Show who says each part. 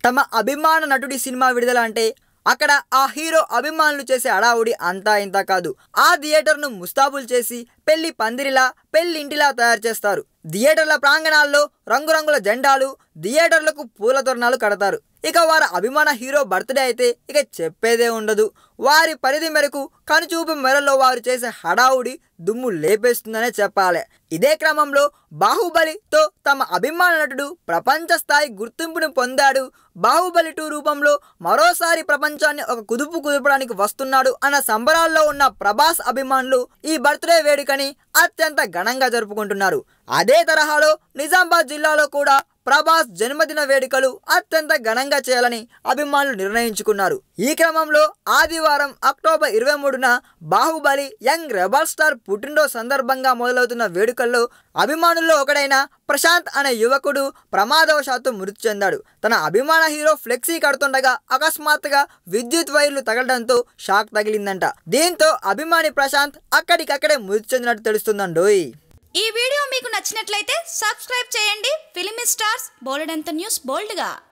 Speaker 1: తమ అభిమాన నటుడి సినిమా విడుదల అంటే అక్కడ ఆ హీరో అభిమానులు చేసే అడావుడి అంతా ఇంత కాదు ఆ థియేటర్ను ముస్తాబులు చేసి పెళ్లి పందిరిలా పెళ్లింటిలా తయారు చేస్తారు థియేటర్ల ప్రాంగణాల్లో రంగురంగుల జెండాలు థియేటర్లకు పూల తోరణాలు కడతారు ఇక వారి అభిమాన హీరో బర్త్డే అయితే ఇక చెప్పేదే ఉండదు వారి పరిధి మేరకు కనుచూపు మేరలో వారు చేసే హడావుడి దుమ్ము లేపేస్తుందనే చెప్పాలి ఇదే క్రమంలో బాహుబలితో తమ అభిమాన నటుడు ప్రపంచ స్థాయి గుర్తింపును పొందాడు బాహుబలి టూ రూపంలో మరోసారి ప్రపంచాన్ని ఒక కుదుపు కుదపడానికి వస్తున్నాడు అన్న సంబరాల్లో ఉన్న ప్రభాస్ అభిమానులు ఈ బర్త్డే వేడుకని అత్యంత ఘనంగా జరుపుకుంటున్నారు అదే తరహాలో నిజామాబాద్ జిల్లాలో కూడా ప్రభాస్ జన్మదిన వేడుకలు అత్యంత ఘనంగా చేయాలని అభిమానులు నిర్ణయించుకున్నారు ఈ క్రమంలో ఆదివారం అక్టోబర్ ఇరవై మూడున బాహుబలి యంగ్ రెబల్ స్టార్ పుట్టినరోజు సందర్భంగా మొదలవుతున్న వేడుకల్లో అభిమానుల్లో ఒకడైన ప్రశాంత్ అనే యువకుడు ప్రమాదవశాత్తు మృతి చెందాడు తన అభిమాన హీరో ఫ్లెక్సీ కడుతుండగా అకస్మాత్తుగా విద్యుత్ వైర్లు తగలడంతో షాక్ తగిలిందంట దీంతో అభిమాని ప్రశాంత్ అక్కడికక్కడే మృతి చెందినట్టు తెలుస్తుందండోయ్
Speaker 2: ఈ వీడియో మీకు నచ్చినట్లయితే సబ్స్క్రైబ్ చేయండి ఫిలిమి స్టార్స్ బోలెడంత న్యూస్ బోల్డ్గా